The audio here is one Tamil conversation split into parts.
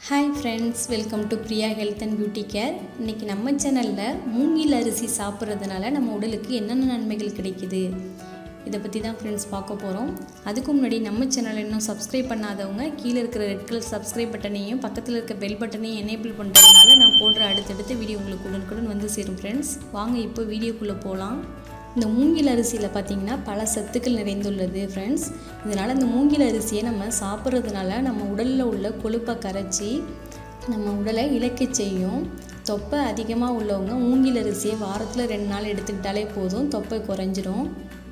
Hi friends welcome to Priya health and beauty care இன்றைக்கி நம்ம சேனலில் மூங்கில் அரிசி சாப்பிட்றதுனால நம்ம உடலுக்கு என்னென்ன நன்மைகள் கிடைக்குது இதை பற்றி தான் ஃப்ரெண்ட்ஸ் பார்க்க போகிறோம் அதுக்கு முன்னாடி நம்ம சேனலை இன்னும் சப்ஸ்கிரைப் பண்ணாதவங்க கீழே இருக்கிற ரெட் கலர் சப்ஸ்கிரைப் பட்டனையும் பக்கத்தில் இருக்க பெல் பட்டனையும் எனேபிள் பண்ணுறதுனால நான் போடுற அடுத்தடுத்த வீடியோ உங்களுக்கு உடனுக்குடன் வந்து சேரும் ஃப்ரெண்ட்ஸ் வாங்க இப்போ வீடியோக்குள்ளே போகலாம் இந்த மூங்கில் அரிசியில் பார்த்திங்கன்னா பல சத்துக்கள் நிறைந்துள்ளது ஃப்ரெண்ட்ஸ் இதனால் இந்த மூங்கில் அரிசியை நம்ம சாப்பிட்றதுனால நம்ம உடலில் உள்ள கொழுப்பை கரைச்சி நம்ம உடலை இழைக்கச் செய்யும் தொப்பை அதிகமாக உள்ளவங்க மூங்கில் அரிசியை வாரத்தில் ரெண்டு நாள் எடுத்துக்கிட்டாலே போதும் தொப்பை குறைஞ்சிரும்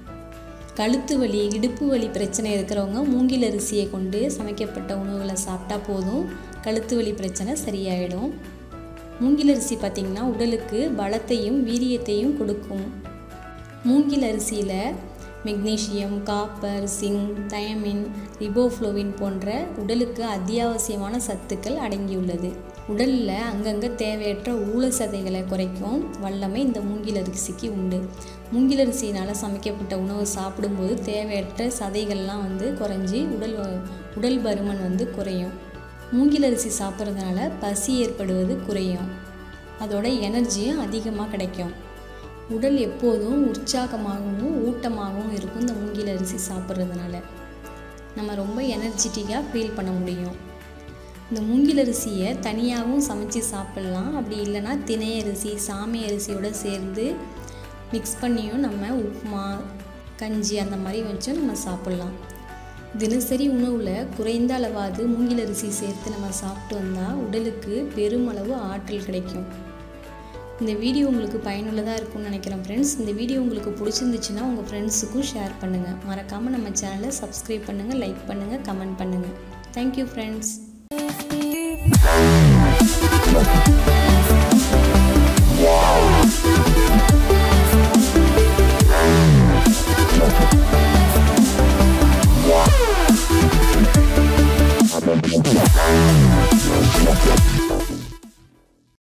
கழுத்து வலி இடுப்பு வலி பிரச்சனை இருக்கிறவங்க மூங்கில் அரிசியை கொண்டு சமைக்கப்பட்ட உணவுகளை சாப்பிட்டா போதும் கழுத்து வலி பிரச்சனை சரியாயிடும் மூங்கில் அரிசி பார்த்திங்கன்னா உடலுக்கு பலத்தையும் வீரியத்தையும் கொடுக்கும் மூங்கில் அரிசியில் magnesium copper zinc thiamine riboflavin போன்ற உடலுக்கு அத்தியாவசியமான சத்துக்கள் அடங்கியுள்ளது உடலில் அங்கங்கே தேவையற்ற ஊழ சதைகளை குறைக்கும் வல்லமை இந்த மூங்கில் அரிசிக்கு உண்டு மூங்கில் அரிசியினால் சமைக்கப்பட்ட உணவு சாப்பிடும்போது தேவையற்ற சதைகள்லாம் வந்து குறைஞ்சி உடல் உடல் பருமன் வந்து குறையும் மூங்கில் அரிசி சாப்பிட்றதுனால பசி ஏற்படுவது குறையும் அதோட எனர்ஜியும் அதிகமாக கிடைக்கும் உடல் எப்போதும் உற்சாகமாகவும் ஊட்டமாகவும் இருக்கும் இந்த மூங்கில் அரிசி சாப்பிட்றதுனால நம்ம ரொம்ப எனர்ஜெட்டிக்காக ஃபீல் பண்ண முடியும் இந்த மூங்கில் அரிசியை தனியாகவும் சமைச்சு சாப்பிட்லாம் அப்படி இல்லைன்னா தினை அரிசி சாமை அரிசியோடு சேர்ந்து மிக்ஸ் பண்ணியும் நம்ம உப்புமா கஞ்சி அந்த மாதிரி வச்சும் நம்ம சாப்பிட்லாம் தினசரி உணவில் குறைந்த அளவாவது மூங்கில் அரிசி சேர்த்து நம்ம சாப்பிட்டு வந்தால் உடலுக்கு பெருமளவு ஆற்றல் கிடைக்கும் இந்த வீடியோ உங்களுக்கு பயனுள்ளதாக இருக்கும்னு நினைக்கிறேன் ஃப்ரெண்ட்ஸ் இந்த வீடியோ உங்களுக்கு பிடிச்சிருந்துச்சுன்னா உங்கள் ஃப்ரெண்ட்ஸுக்கும் ஷேர் பண்ணுங்கள் மறக்காமல் நம்ம சேனலை சப்ஸ்கிரைப் பண்ணுங்கள் லைக் பண்ணுங்கள் கமெண்ட் பண்ணுங்கள் தேங்க்யூ ஃப்ரெண்ட்ஸ் Wow.